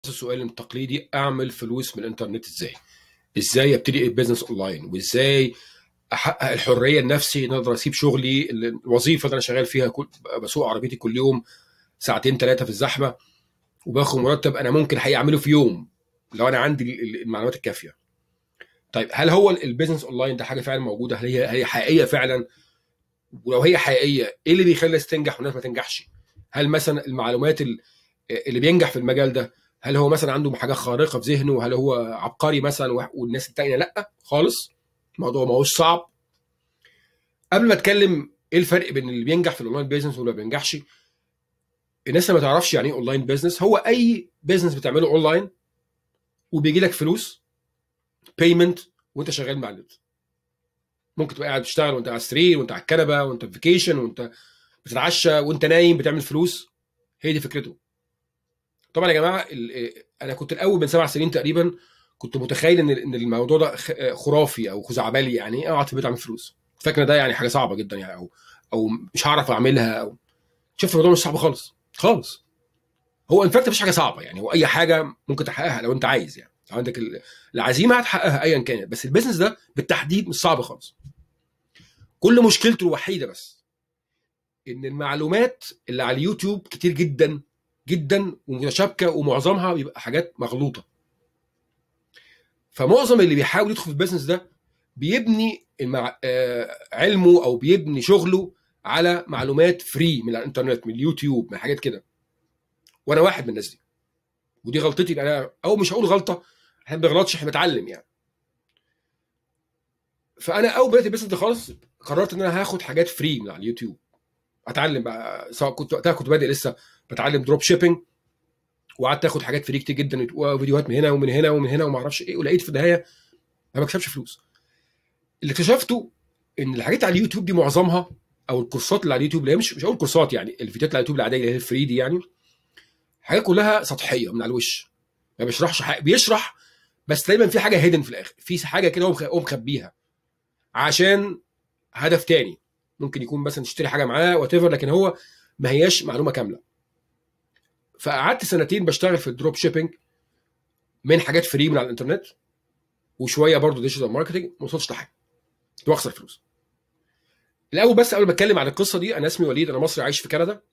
السؤال التقليدي اعمل فلوس من الانترنت ازاي؟ ازاي ابتدي بزنس اونلاين وازاي احقق الحريه النفسي ان اقدر اسيب شغلي الوظيفه اللي انا شغال فيها كل بسوق عربيتي كل يوم ساعتين ثلاثه في الزحمه وباخد مرتب انا ممكن حقيقة اعمله في يوم لو انا عندي المعلومات الكافيه. طيب هل هو البيزنس اونلاين ده حاجه فعلا موجوده؟ هل هي هي حقيقيه فعلا؟ ولو هي حقيقيه ايه اللي بيخلي الناس تنجح والناس ما تنجحش؟ هل مثلا المعلومات اللي بينجح في المجال ده هل هو مثلا عنده حاجه خارقه في ذهنه هل هو عبقري مثلا والناس التانية لا خالص الموضوع ما هوش صعب قبل ما اتكلم ايه الفرق بين اللي بينجح في الاونلاين بيزنس واللي ما بينجحش الناس اللي ما تعرفش يعني ايه اونلاين بيزنس هو اي بيزنس بتعمله اونلاين وبيجي لك فلوس بيمنت وانت شغال مع النت ممكن تبقى قاعد بتشتغل وانت على السرير وانت على الكنبه وانت في فيكيشن وانت بتتعشى وانت نايم بتعمل فلوس هي دي فكرته طبعا يا جماعه انا كنت الاول من سبع سنين تقريبا كنت متخيل ان ان الموضوع ده خرافي او خزعبلي يعني اقعد في البيت اعمل فلوس فاكر ده يعني حاجه صعبه جدا يعني او او مش هعرف اعملها او شفت الموضوع مش صعب خالص خالص هو انفاكت مفيش حاجه صعبه يعني هو اي حاجه ممكن تحققها لو انت عايز يعني لو عندك العزيمه هتحققها ايا كانت بس البيزنس ده بالتحديد مش صعب خالص كل مشكلته الوحيده بس ان المعلومات اللي على اليوتيوب كتير جدا جدا ومتشابكه ومعظمها بيبقى حاجات مغلوطه فمعظم اللي بيحاول يدخل في البيزنس ده بيبني المع... آه علمه او بيبني شغله على معلومات فري من الانترنت من اليوتيوب من حاجات كده وانا واحد من الناس دي ودي غلطتي انا او مش هقول غلطه احنا ما بنغلطش احنا بنتعلم يعني فانا اول بدات البيزنس ده خالص قررت ان انا هاخد حاجات فري من على اليوتيوب اتعلم بقى سواء كنت وقتها كنت بادئ لسه بتعلم دروب شيبنج وقعدت اخد حاجات فري كتير جدا وفيديوهات من هنا ومن هنا ومن هنا وما اعرفش ايه ولقيت في النهايه ما بكسبش فلوس اللي اكتشفته ان الحاجات على اليوتيوب دي معظمها او الكورسات اللي على اليوتيوب اللي هي مش مش هقول كورسات يعني الفيديوهات اللي على اليوتيوب العاديه اللي هي الفري دي يعني حاجات كلها سطحيه من على الوش ما بيشرحش حاجه بيشرح بس دايما في حاجه هيدن في الاخر في حاجه كده هو مخبيها عشان هدف تاني ممكن يكون مثلا تشتري حاجه معاه وات لكن هو ما هياش معلومه كامله فقعدت سنتين بشتغل في الدروب شيبنج من حاجات فري من على الانترنت وشويه برضه ديجيتال ماركتنج ما وصلتش لحاجه كنت بخسر فلوس الاول بس قبل ما اتكلم عن القصه دي انا اسمي وليد انا مصري عايش في كندا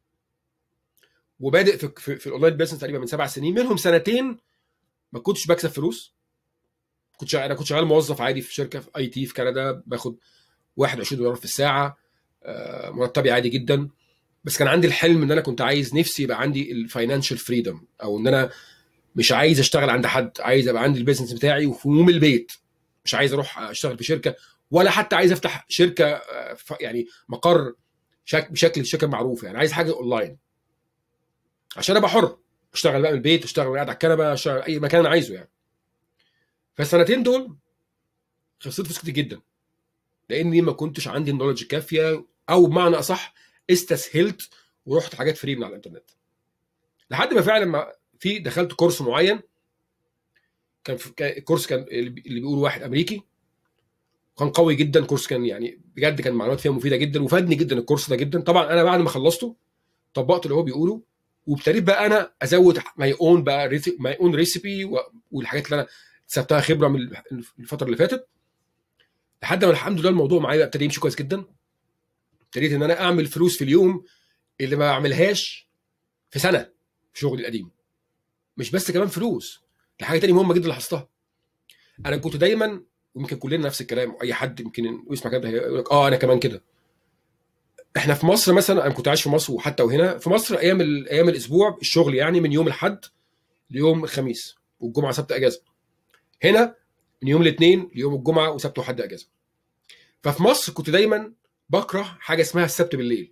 وبادئ في, في, في الاونلاين بيزنس تقريبا من سبع سنين منهم سنتين ما كنتش بكسب فلوس كنت انا كنت شغال موظف عادي في شركه في اي تي في كندا باخد 21 دولار في الساعه مرتبي عادي جدا بس كان عندي الحلم ان انا كنت عايز نفسي يبقى عندي الفاينانشال فريدم او ان انا مش عايز اشتغل عند حد عايز ابقى عندي البيزنس بتاعي وفي يوم البيت مش عايز اروح اشتغل في شركه ولا حتى عايز افتح شركه يعني مقر شك بشكل شركه معروف يعني عايز حاجه اونلاين عشان ابقى حر اشتغل بقى من البيت اشتغل قاعد على الكنبه اشتغل اي مكان انا عايزه يعني فالسنتين دول خسرت فلوس كتير جدا لاني ما كنتش عندي النولج الكافيه او بمعنى اصح استسهلت ورحت حاجات فري من على الانترنت لحد ما فعلا ما في دخلت كورس معين كان الكورس كان اللي بيقول واحد امريكي كان قوي جدا كورس كان يعني بجد كان معلومات فيها مفيده جدا وفادني جدا الكورس ده جدا طبعا انا بعد ما خلصته طبقت اللي هو بيقوله وابتديت بقى انا ازود ماي اون بقى ماي اون ريسيبي والحاجات اللي انا اكتسبتها خبره من الفتره اللي فاتت لحد ما الحمد لله الموضوع معايا ابتدى يمشي كويس جدا ابتديت ان انا اعمل فلوس في اليوم اللي ما بعملهاش في سنه في شغلي القديم مش بس كمان فلوس دي حاجه تانية مهمه جدا لاحظتها انا كنت دايما ويمكن كلنا نفس الكلام اي حد يمكن يسمع كلام يقول لك اه انا كمان كده احنا في مصر مثلا انا كنت عايش في مصر وحتى وهنا في مصر ايام ايام الاسبوع الشغل يعني من يوم الاحد ليوم الخميس والجمعه سبت اجازه هنا من يوم الاثنين ليوم الجمعه وسبت وحد اجازه ففي مصر كنت دايما بكره حاجه اسمها السبت بالليل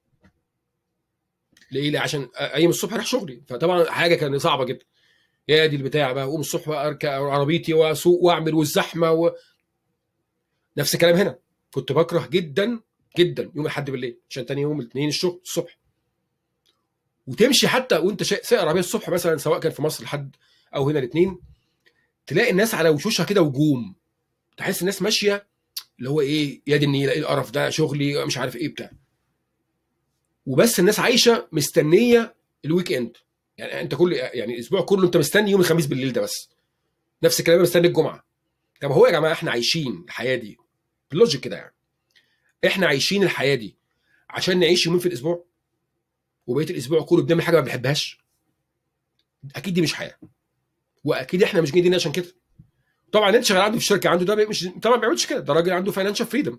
ليه عشان ايام الصبح اروح شغلي فطبعا حاجه كانت صعبه جدا يا دي البتاع بقى اقوم الصبح بقى اركب عربيتي واسوق واعمل والزحمه و... نفس الكلام هنا كنت بكره جدا جدا يوم الاحد بالليل عشان تاني يوم الاثنين الشغل الصبح وتمشي حتى وانت سايق عربيه الصبح مثلا سواء كان في مصر لحد او هنا الاثنين تلاقي الناس على وشوشها كده وجوم تحس الناس ماشيه اللي هو ايه يا دي النيله ايه القرف ده شغلي مش عارف ايه بتاع وبس الناس عايشه مستنيه الويك اند يعني انت كل يعني الاسبوع كله انت مستني يوم الخميس بالليل ده بس نفس الكلام مستني الجمعه طب هو يا جماعه احنا عايشين الحياه دي باللوجيك كده يعني احنا عايشين الحياه دي عشان نعيش يومين في الاسبوع وبقيه الاسبوع كله بنعمل حاجه ما بنحبهاش اكيد دي مش حياه واكيد احنا مش جايين عشان كده طبعا انت شغال عنده في الشركه عنده ده مش طبعا ما بيعملش كده ده راجل عنده فاينانشال فريدم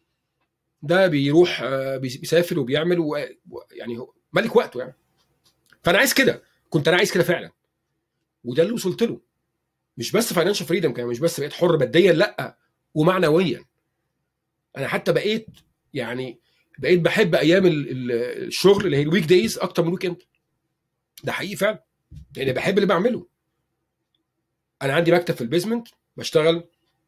ده بيروح آه، بيسافر وبيعمل ويعني هو ملك وقته يعني فانا عايز كده كنت انا عايز كده فعلا وده اللي وصلت له مش بس فاينانشال فريدم كمان مش بس بقيت حر ماديا لا ومعنويا انا حتى بقيت يعني بقيت بحب ايام الشغل اللي هي الويك دايز اكتر من الويك اند ده حقيقي فعلا لان يعني بحب اللي بعمله انا عندي مكتب في البيزمنت بشتغل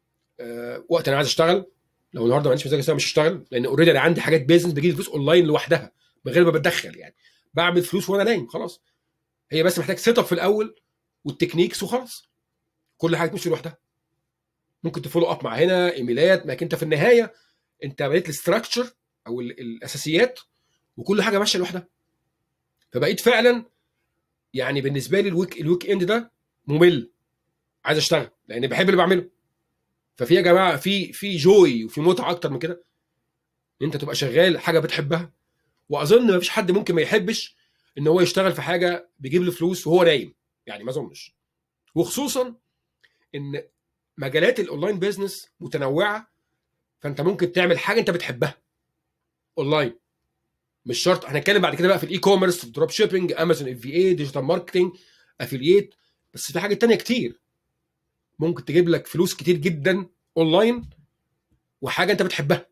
أه وقت انا عايز اشتغل لو النهارده ما عنديش مزاج اشتغل مش هشتغل لان اوريدي انا عندي حاجات بيزنس بجيب فلوس اونلاين لوحدها من غير ما بتدخل يعني بعمل فلوس وانا نايم خلاص هي بس محتاج سيت اب في الاول والتكنيكس وخلاص كل حاجه تمشي لوحدها ممكن تفولو اب مع هنا ايميلات لكن انت في النهايه انت بقيت الاستراكشر او الاساسيات وكل حاجه ماشيه لوحدها فبقيت فعلا يعني بالنسبه لي الويك الويك اند ده ممل عايز اشتغل لان بحب اللي بعمله ففي يا جماعه في في جوي وفي متعه اكتر من كده ان انت تبقى شغال حاجه بتحبها واظن ما فيش حد ممكن ما يحبش ان هو يشتغل في حاجه بيجيب له فلوس وهو نايم يعني ما اظنش وخصوصا ان مجالات الاونلاين بيزنس متنوعه فانت ممكن تعمل حاجه انت بتحبها اونلاين مش شرط هنتكلم بعد كده بقى في الاي كوميرس دروب شيبنج امازون اف في اي ديجيتال ماركتنج افيلييت بس في حاجات تانية كتير ممكن تجيب لك فلوس كتير جدا اونلاين وحاجه انت بتحبها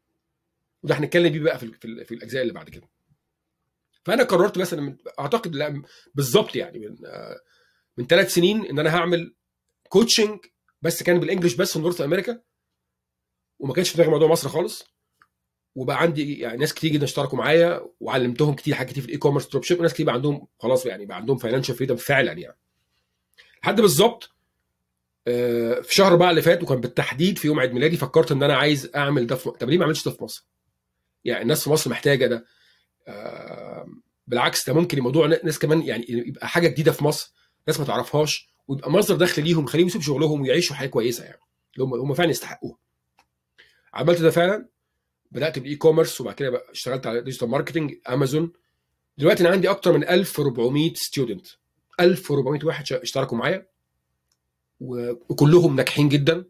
وده هنتكلم بيه بقى في, في, في الاجزاء اللي بعد كده فانا قررت مثلا من اعتقد لا بالظبط يعني من من ثلاث سنين ان انا هعمل كوتشنج بس كان بالانجلش بس في نورث امريكا وما كانش في دماغي موضوع مصر خالص وبقى عندي يعني ناس كتير جدا اشتركوا معايا وعلمتهم كتير حاجات كتير في الاي كوميرس دروب شيب وناس كتير بقى عندهم خلاص يعني بقى عندهم فاينانشال فريدم فعلا يعني لحد بالظبط آه، في شهر بقى اللي فات وكان بالتحديد في يوم عيد ميلادي فكرت ان انا عايز اعمل ده في طب ليه ما عملتش ده في مصر؟ يعني الناس في مصر محتاجه ده آه، بالعكس ده ممكن الموضوع ناس كمان يعني يبقى حاجه جديده في مصر ناس ما تعرفهاش ويبقى مصدر دخل ليهم خليهم يسيبوا شغلهم ويعيشوا حياه كويسه يعني هم هم فعلا يستحقوها عملت ده فعلا بدات بالاي كوميرس وبعد كده اشتغلت على ديجيتال ماركتنج امازون دلوقتي انا عندي اكتر من 1400 ستودنت 1400 واحد اشتركوا معايا وكلهم ناجحين جدا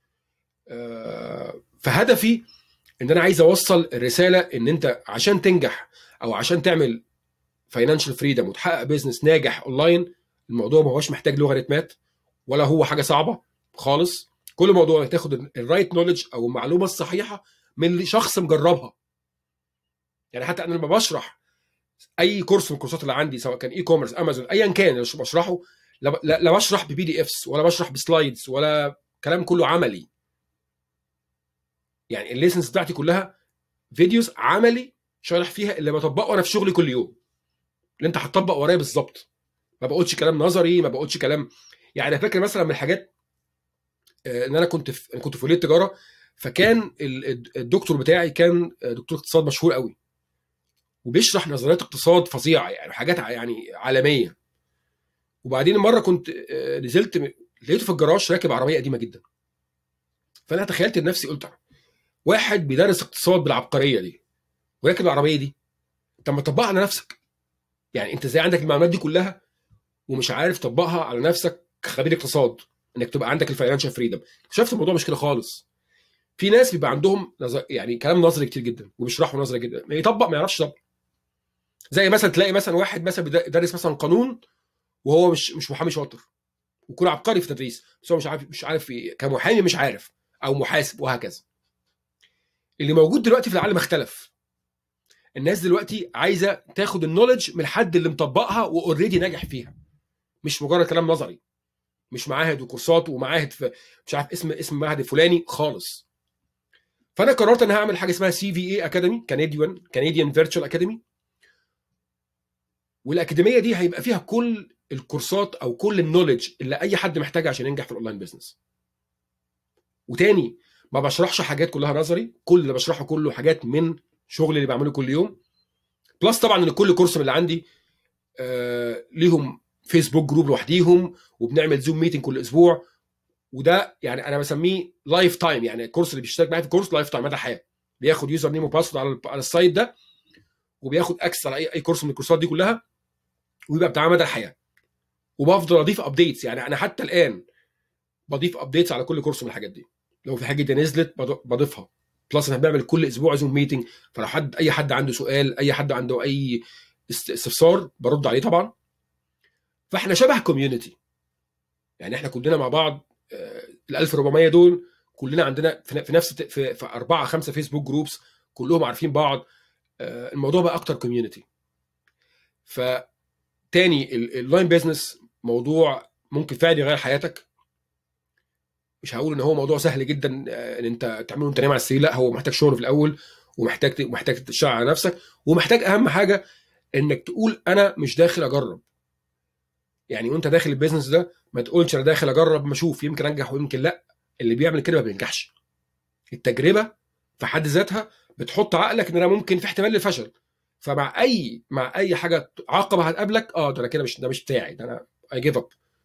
آه، فهدفي ان انا عايز اوصل الرساله ان انت عشان تنجح او عشان تعمل فاينانشال فريدم وتحقق بيزنس ناجح اونلاين الموضوع ما هوش محتاج لوغاريتمات ولا هو حاجه صعبه خالص كل موضوع تاخد الرايت نولج او المعلومه الصحيحه من شخص مجربها يعني حتى انا لما بشرح اي كورس من الكورسات اللي عندي سواء كان اي كوميرس امازون ايا كان اللي بشرحه لا بشرح ببي دي افس ولا بشرح بسلايدز ولا كلام كله عملي يعني الليسنس بتاعتي كلها فيديوز عملي شارح فيها اللي بطبقه انا في شغلي كل يوم اللي انت هتطبق ورايا بالظبط ما بقولش كلام نظري ما بقولش كلام يعني انا فاكر مثلا من الحاجات آه، ان انا كنت في انا كنت في كليه تجاره فكان الدكتور بتاعي كان دكتور اقتصاد مشهور قوي وبيشرح نظريات اقتصاد فظيعه يعني حاجات يعني عالميه وبعدين مره كنت آه، نزلت لقيته في الجراج راكب عربيه قديمه جدا فانا تخيلت لنفسي قلت واحد بيدرس اقتصاد بالعبقريه دي وراكب العربيه دي طب ما تطبقها على نفسك يعني انت ازاي عندك المعلومات دي كلها ومش عارف تطبقها على نفسك كخبير اقتصاد انك تبقى عندك الفاينانشال فريدم شفت الموضوع مش كده خالص في ناس بيبقى عندهم نظر يعني كلام نظري كتير جدا وبيشرحوا نظري جدا ما يطبق ما يعرفش يطبق زي مثلا تلاقي مثلا واحد مثلا بيدرس مثلا قانون وهو مش مش محامي شاطر ويكون عبقري في التدريس بس هو مش عارف مش عارف كمحامي مش عارف او محاسب وهكذا اللي موجود دلوقتي في العالم اختلف الناس دلوقتي عايزه تاخد النولج من الحد اللي مطبقها واوريدي ناجح فيها مش مجرد كلام نظري مش معاهد وكورسات ومعاهد في مش عارف اسم اسم معهد الفلاني خالص فانا قررت ان هعمل حاجه اسمها سي في اي اكاديمي كنديان كنديان فيرتشوال اكاديمي والاكاديميه دي هيبقى فيها كل الكورسات او كل النولج اللي اي حد محتاجها عشان ينجح في الاونلاين بيزنس وتاني ما بشرحش حاجات كلها نظري كل اللي بشرحه كله حاجات من شغل اللي بعمله كل يوم بلس طبعا ان كل كورس من اللي عندي آه ليهم فيسبوك جروب لوحديهم وبنعمل زوم ميتنج كل اسبوع وده يعني انا بسميه لايف تايم يعني الكورس اللي بيشترك معايا في الكورس لايف تايم مدى الحياه بياخد يوزر نيم وباسورد على على السايت ده وبياخد اكسس على اي اي كورس من الكورسات دي كلها ويبقى بتاع مدى الحياه وبفضل اضيف ابديتس يعني انا حتى الان بضيف ابديتس على كل كورس من الحاجات دي لو في حاجه جديده نزلت بضيفها بلس انا بعمل كل اسبوع زوم ميتنج فلو حد اي حد عنده سؤال اي حد عنده اي استفسار برد عليه طبعا فاحنا شبه كوميونتي يعني احنا كلنا مع بعض ال 1400 دول كلنا عندنا في نفس في, في اربعه خمسه فيسبوك جروبس كلهم عارفين بعض الموضوع بقى اكتر كوميونتي فتاني اللاين بيزنس موضوع ممكن فعلا يغير حياتك مش هقول ان هو موضوع سهل جدا ان انت تعمله وانت نايم على السرير لا هو محتاج شغل في الاول ومحتاج محتاج تشتغل على نفسك ومحتاج اهم حاجه انك تقول انا مش داخل اجرب يعني وانت داخل البيزنس ده ما تقولش انا داخل اجرب ما اشوف يمكن انجح ويمكن لا اللي بيعمل كده ما بينجحش التجربه في حد ذاتها بتحط عقلك ان انا ممكن في احتمال للفشل فمع اي مع اي حاجه عقبه هتقابلك اه ده انا كده مش ده مش بتاعي ده انا اي جيف اب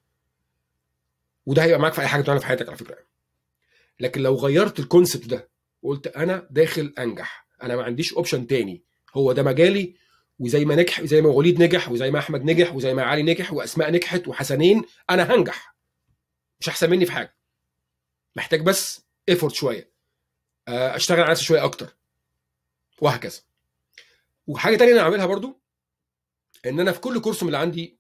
وده هيبقى معاك في اي حاجه بتعملها في حياتك على فكره لكن لو غيرت الكونسبت ده وقلت انا داخل انجح انا ما عنديش اوبشن تاني هو ده مجالي وزي ما نجح زي ما وليد نجح وزي ما احمد نجح وزي ما علي نجح واسماء نجحت وحسنين انا هنجح مش احسن مني في حاجه محتاج بس ايفورت شويه اشتغل على نفسي شويه اكتر وهكذا وحاجه تانية انا عاملها برضو ان انا في كل كورس من اللي عندي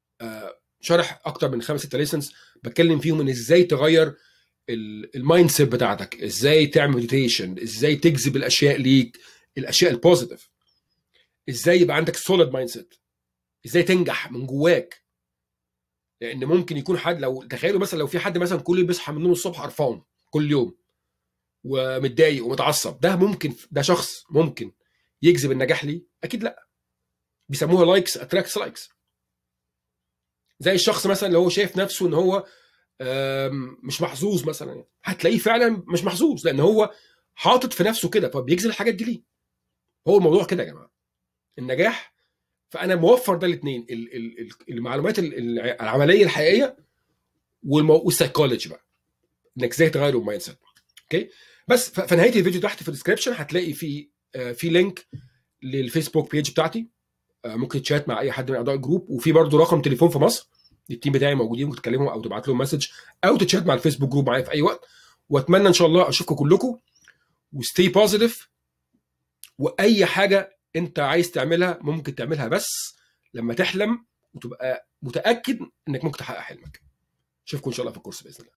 شرح اكتر من خمس ست ليسنز بتكلم فيهم ان ازاي تغير المايند سيت بتاعتك ازاي تعمل مديتيشن ازاي تجذب الاشياء ليك الاشياء البوزيتيف ازاي يبقى عندك سوليد مايند سيت ازاي تنجح من جواك لان ممكن يكون حد لو تخيلوا مثلا لو في حد مثلا كل يوم بيصحى من النوم الصبح قرفان كل يوم ومتضايق ومتعصب ده ممكن ده شخص ممكن يجذب النجاح ليه اكيد لا بيسموها لايكس اتراكتس لايكس زي الشخص مثلا اللي هو شايف نفسه ان هو مش محظوظ مثلا هتلاقيه فعلا مش محظوظ لان هو حاطط في نفسه كده فبيجذب الحاجات دي ليه هو الموضوع كده يا جماعه النجاح فانا موفر ده الاثنين المعلومات العمليه الحقيقيه والسايكولوجي بقى انك ازاي تغير المايند سيت اوكي بس في نهايه الفيديو تحت في الديسكربشن هتلاقي في في لينك للفيسبوك بيج بتاعتي ممكن تشات مع اي حد من اعضاء الجروب وفي برضه رقم تليفون في مصر التيم بتاعي موجودين ممكن تكلمهم او تبعت لهم مسج او تتشات مع الفيسبوك جروب معايا في اي وقت واتمنى ان شاء الله اشوفكم كلكم وستي بوزيتيف واي حاجه انت عايز تعملها ممكن تعملها بس لما تحلم وتبقى متاكد انك ممكن تحقق حلمك اشوفكم ان شاء الله في الكورس باذن الله